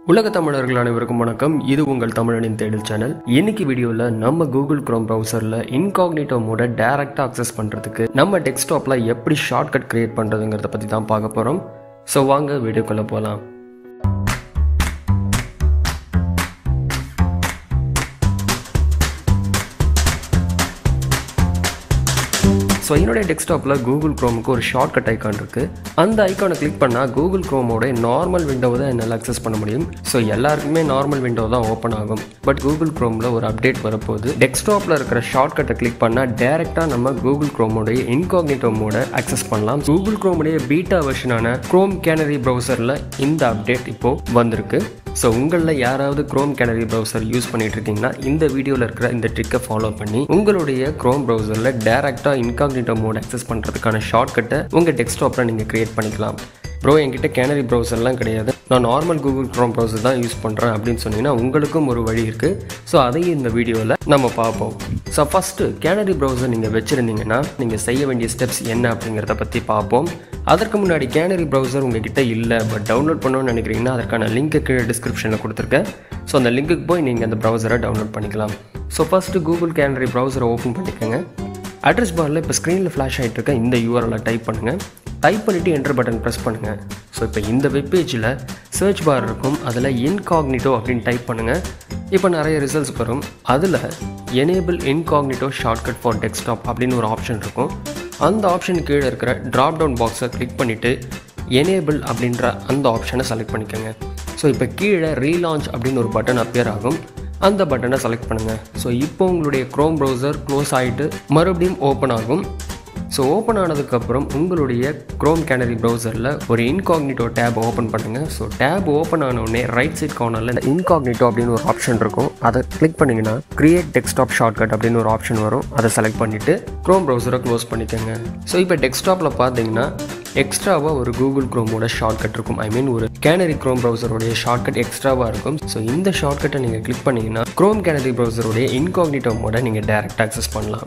உலக தமிழர்கள் அனைவருக்கும் வணக்கம் இது உங்கள் தமிழனின் தேடல் சேனல் இன்னைக்கு வீடியோவில் நம்ம கூகுள் குரோம் ப்ரௌசரில் இன்காக்னிட்டோ மோட டேரெக்டாக அக்சஸ் பண்ணுறதுக்கு நம்ம டெஸ்க்டாப்பில் எப்படி ஷார்ட்கட் கிரியேட் பண்ணுறதுங்கிறத பற்றி தான் பார்க்க போகிறோம் ஸோ வாங்க வீடியோக்குள்ளே போகலாம் ஸோ என்னுடைய டெஸ்க்டாப்பில் கூகுள் க்ரோமுக்கு ஒரு ஷார்ட்கட் ஐக்கான் இருக்குது அந்த ஐக்கானை கிளிக் பண்ணால் கூகுள் க்ரோமோட நார்மல் விண்டோவை தான் என்னால் அக்சஸ் பண்ண முடியும் ஸோ எல்லாருக்குமே நார்மல் விண்டோ தான் ஓப்பன் ஆகும் பட் கூகுள் க்ரோமில் ஒரு அப்டேட் வரப்போகுது டெஸ்க்டாப்பில் இருக்கிற ஷார்ட்கட்டை கிளிக் பண்ணால் டேரெக்டாக நம்ம கூகுள் க்ரோமோடைய இன்காக்னிட்டோ மோட அக்சஸ் பண்ணலாம் கூகுள் க்ரோமுடைய பீட்டா வெர்ஷனான க்ரோம் கேனரி ப்ரௌசரில் இந்த அப்டேட் இப்போது வந்திருக்கு ஸோ உங்களில் யாராவது க்ரோம் கேனரி ப்ரௌசர் யூஸ் பண்ணிட்டு இருக்கீங்கன்னா இந்த வீடியோவில் இருக்கிற இந்த ட்ரிக்கை ஃபாலோ பண்ணி உங்களுடைய க்ரோம் ப்ரௌசரில் டேரெக்டாக இன்காக்னிட்டோ மோட் அக்சஸ் பண்ணுறதுக்கான ஷார்ட்கட்டை உங்கள் டெஸ்க்டாப்பில் நீங்கள் க்ரியேட் பண்ணிக்கலாம் ப்ரோ என்கிட்ட கேனரி ப்ரௌசர்லாம் கிடையாது நான் நார்மல் கூகுள் க்ரோம் ப்ரௌசர் தான் யூஸ் பண்ணுறேன் அப்படின்னு சொன்னீங்கன்னா உங்களுக்கும் ஒரு வழி இருக்குது ஸோ அதையும் இந்த வீடியோவில் நம்ம பார்ப்போம் ஸோ ஃபஸ்ட்டு கேனரி ப்ரௌசர் நீங்கள் வச்சுருந்தீங்கன்னா நீங்கள் செய்ய வேண்டிய ஸ்டெப்ஸ் என்ன அப்படிங்கிறத பற்றி பார்ப்போம் அதற்கு முன்னாடி கேனரி ப்ரௌசர் உங்ககிட்ட இல்லை பட் டவுன்லோட் பண்ணணும்னு நினைக்கிறீங்கன்னா அதற்கான லிங்க்கு கீழே டிஸ்கிரிப்ஷனில் கொடுத்துருக்கேன் ஸோ அந்த லிங்க்குக்கு போய் நீங்கள் அந்த ப்ரௌசரை டவுன்லோட் பண்ணிக்கலாம் ஸோ ஃபஸ்ட்டு கூகுள் கேனரி ப்ரௌசரை ஓப்பன் பண்ணிக்கோங்க அட்ரஸ் பாரில் இப்போ ஸ்க்ரீனில் ஃப்ளாஷ் ஆகிட்டு இருக்க இந்த யூஆர்எல்லை டைப் பண்ணுங்கள் டைப் பண்ணிவிட்டு என்டர் பட்டன் ப்ரெஸ் பண்ணுங்கள் ஸோ இப்போ இந்த வெப்பேஜில் சர்ச் பார் இருக்கும் அதில் இன்காக்னிட்டோ அப்படின்னு டைப் பண்ணுங்கள் இப்போ நிறைய ரிசல்ட்ஸ் வரும் அதில் enable incognito shortcut for desktop அப்படின்னு ஒரு ஆப்ஷன் இருக்கும் அந்த ஆப்ஷன் கீழே இருக்கிற ட்ராப் டவுன் பாக்ஸை கிளிக் பண்ணிவிட்டு எனேபிள் அப்படின்ற அந்த ஆப்ஷனை செலக்ட் பண்ணிக்கோங்க ஸோ இப்போ கீழே ரீலான்ச் அப்படின்னு ஒரு பட்டன் அப்பியர் ஆகும் அந்த பட்டனை செலக்ட் பண்ணுங்கள் ஸோ இப்போ உங்களுடைய க்ரோம் ப்ரௌசர் க்ளோஸ் ஆகிட்டு மறுபடியும் ஓப்பன் ஆகும் ஸோ ஓப்பன் ஆனதுக்கப்புறம் உங்களுடைய க்ரோம் கேனரி ப்ரௌசரில் ஒரு இன்காக்னிட்டோ டேப் ஓப்பன் பண்ணுங்கள் ஸோ டேப் ஓப்பன் ஆனவுடனே ரைட் சைட் கார்னரில் இன்காக்னிட்டோ அப்படின்னு ஒரு ஆப்ஷன் இருக்கும் அதை கிளிக் பண்ணிங்கன்னா கிரியேட் டெஸ்க்டாப் ஷார்ட்கட் அப்படின்னு ஒரு ஆப்ஷன் வரும் அதை செலக்ட் பண்ணிவிட்டு க்ரோம் ப்ரௌசரை க்ளோஸ் பண்ணிக்கோங்க ஸோ இப்போ டெஸ்க்டாப்பில் பார்த்தீங்கன்னா எக்ஸ்ட்ராவாக ஒரு கூகுள் க்ரோமோட ஷார்ட்கட் இருக்கும் ஐ மீன் ஒரு கேனரி க்ரோம் ப்ரௌசருடைய ஷார்ட்கட் எக்ஸ்ட்ராவாக இருக்கும் ஸோ இந்த ஷார்ட்கட்டை நீங்கள் கிளிக் பண்ணிங்கன்னா க்ரோம் கேனரி ப்ரௌசருடைய இன்காக்னிட்டோ மோட நீங்கள் டேரெக்டாக அக்சஸ் பண்ணலாம்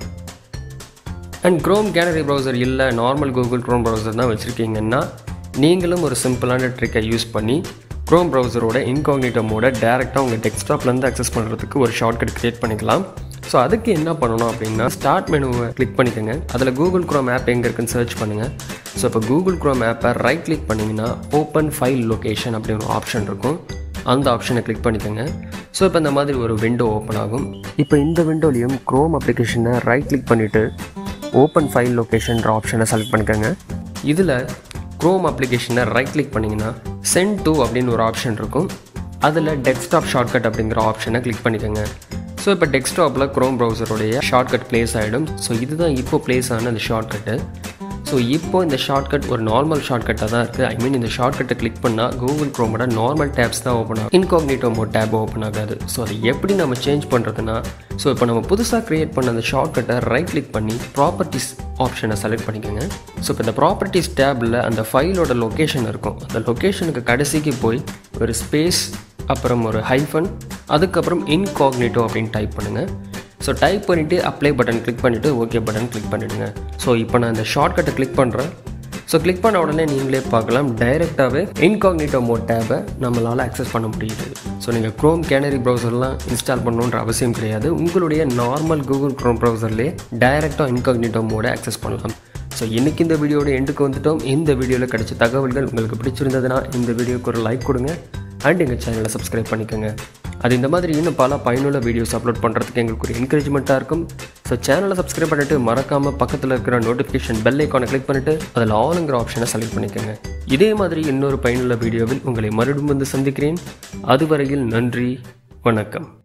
அண்ட் க்ரோம் கேனரி ப்ரௌசர் இல்லை நார்மல் கூகுள் க்ரோம் ப்ரௌசர் தான் வச்சுருக்கீங்கன்னா நீங்களும் ஒரு சிம்பிளான ட்ரிக்கை யூஸ் பண்ணி க்ரோம் ப்ரௌசரோட இன்காக்னிட்டோ மோட டேரெக்டாக உங்கள் டெஸ்க்டாப்லேருந்து அக்சஸ் பண்ணுறதுக்கு ஒரு ஷார்ட்கட் க்ரியேட் பண்ணிக்கலாம் ஸோ அதுக்கு என்ன பண்ணணும் அப்படின்னா ஸ்டார்ட் மெனுவை கிளிக் பண்ணிக்கோங்க அதில் கூகுள் க்ரோம் ஆப் எங்கே இருக்குன்னு சர்ச் பண்ணுங்கள் ஸோ இப்போ கூகுள் க்ரோம் ஆப்பை ரைட் கிளிக் பண்ணிங்கன்னா ஓப்பன் ஃபைல் லொக்கேஷன் அப்படின்னு ஒரு ஆப்ஷன் இருக்கும் அந்த ஆப்ஷனை கிளிக் பண்ணிக்கோங்க ஸோ இப்போ இந்த மாதிரி ஒரு விண்டோ ஓப்பன் ஆகும் இப்போ இந்த விண்டோலையும் க்ரோம் அப்ளிகேஷனை ரைட் கிளிக் பண்ணிவிட்டு ஓப்பன் ஃபைல் லொக்கேஷன்ற ஆப்ஷனை செலக்ட் பண்ணிக்கோங்க இதில் க்ரோம் அப்ளிகேஷனை ரைட் கிளிக் பண்ணிங்கன்னா சென்ட் டூ அப்படின்னு ஒரு ஆப்ஷன் இருக்கும் அதில் டெஸ்க்டாப் ஷார்ட்கட் அப்படிங்கிற ஆப்ஷனை கிளிக் பண்ணிக்கோங்க ஸோ இப்போ டெஸ்க்டாப்பில் க்ரோம் ப்ரௌசருடைய ஷார்ட்கட் ப்ளேஸ் ஆகிடும் ஸோ இதுதான் இப்போ ப்ளேஸ் ஆன அந்த ஷார்ட்கட்டு ஸோ இப்போ இந்த ஷார்ட்கட் ஒரு நார்மல் ஷார்ட்கட்டாக தான் இருக்குது ஐ மீன் இந்த ஷார்ட்கட்டை கிளிக் பண்ணால் கூகுள் க்ரோமோட நார்மல் டேப்ஸ் தான் ஓப்பன் ஆகும் இன்காக்னிட்டோ மோட் டேப் ஓப்பன் ஆகாது ஸோ அதை எப்படி நம்ம சேஞ்ச் பண்ணுறதுனா ஸோ இப்போ நம்ம புதுசாக க்ரியேட் பண்ண அந்த ஷார்ட்கட்டை ரைட் கிளிக் பண்ணி ப்ராப்பர்ட்டிஸ் ஆப்ஷனை செலக்ட் பண்ணிக்கோங்க ஸோ இப்போ இந்த ப்ராப்பர்ட்டிஸ் டேபில் அந்த ஃபைலோட லொக்கேஷன் இருக்கும் அந்த லொக்கேஷனுக்கு கடைசிக்கு போய் ஒரு ஸ்பேஸ் அப்புறம் ஒரு ஹைஃபன் அதுக்கப்புறம் இன்காக்னிட்டோ அப்படின்னு டைப் பண்ணுங்கள் ஸோ டைப் பண்ணிவிட்டு அப்ளை பட்டன் கிளிக் பண்ணிவிட்டு ஓகே பட்டன் கிளிக் பண்ணிவிடுங்க ஸோ இப்போ நான் இந்த ஷார்ட்கட்டை கிளிக் பண்ணுறேன் ஸோ கிளிக் பண்ண உடனே நீங்களே பார்க்கலாம் டைரெக்டாகவே இன்காக்னிட்டோ மோட் டேபை நம்மளால் அக்சஸ் பண்ண முடியுது ஸோ நீங்கள் க்ரோம் கேனரி ப்ரௌசர்லாம் இன்ஸ்டால் பண்ணணுன்ற அவசியம் கிடையாது உங்களுடைய நார்மல் கூகுள் க்ரோம் ப்ரௌசர்லேயே டைரெக்டாக இன்காக்னிட்டோ மோடை அக்சஸ் பண்ணலாம் ஸோ இன்றைக்கி இந்த வீடியோட எண்டுக்கு வந்துட்டோம் இந்த வீடியோவில் கிடைச்ச தகவல்கள் உங்களுக்கு பிடிச்சிருந்ததுன்னா இந்த வீடியோக்கு ஒரு லைக் கொடுங்க அண்ட் எங்கள் சேனலை சப்ஸ்கிரைப் பண்ணிக்கோங்க அது இந்த மாதிரி இன்னும் பல பயனுள்ள வீடியோஸ் அப்லோட் பண்ணுறதுக்கு எங்களுக்கு ஒரு என்கரேஜ்மெண்ட்டாக இருக்கும் ஸோ சேனலை சப்ஸ்கிரைப் பண்ணிவிட்டு மறக்காமல் பக்கத்தில் இருக்கிற நோட்டிஃபிகேஷன் பெல் ஐக்கானை கிளிக் பண்ணிவிட்டு அதில் ஆளுங்கிற ஆப்ஷனை செலக்ட் பண்ணிக்கோங்க இதே மாதிரி இன்னொரு பயனுள்ள வீடியோவில் உங்களை மறுபடியும் வந்து சந்திக்கிறேன் அதுவரையில் நன்றி வணக்கம்